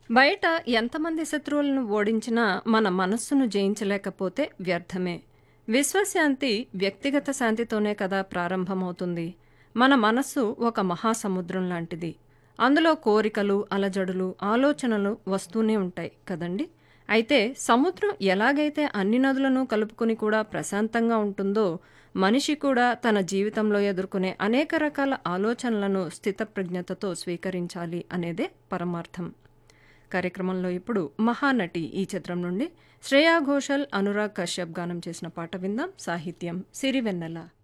బయట ఎంతమంది శత్రువులను ఓడించినా మన మనస్సును జయించలేకపోతే వ్యర్థమే విశ్వశాంతి వ్యక్తిగత శాంతితోనే కదా ప్రారంభమవుతుంది మన మనస్సు ఒక మహాసముద్రం లాంటిది అందులో కోరికలు అలజడులు ఆలోచనలు వస్తూనే ఉంటాయి కదండి అయితే సముద్రం ఎలాగైతే అన్ని నదులను కలుపుకుని కూడా ప్రశాంతంగా ఉంటుందో మనిషి కూడా తన జీవితంలో ఎదుర్కొనే అనేక రకాల ఆలోచనలను స్థితప్రజ్ఞతతో స్వీకరించాలి అనేదే పరమార్థం కార్యక్రమంలో ఇప్పుడు మహానటి ఈ చిత్రం నుండి శ్రేయా ఘోషల్ అనురాగ్ కశ్యప్ గానం చేసిన పాట విందాం సాహిత్యం సిరివెన్నెల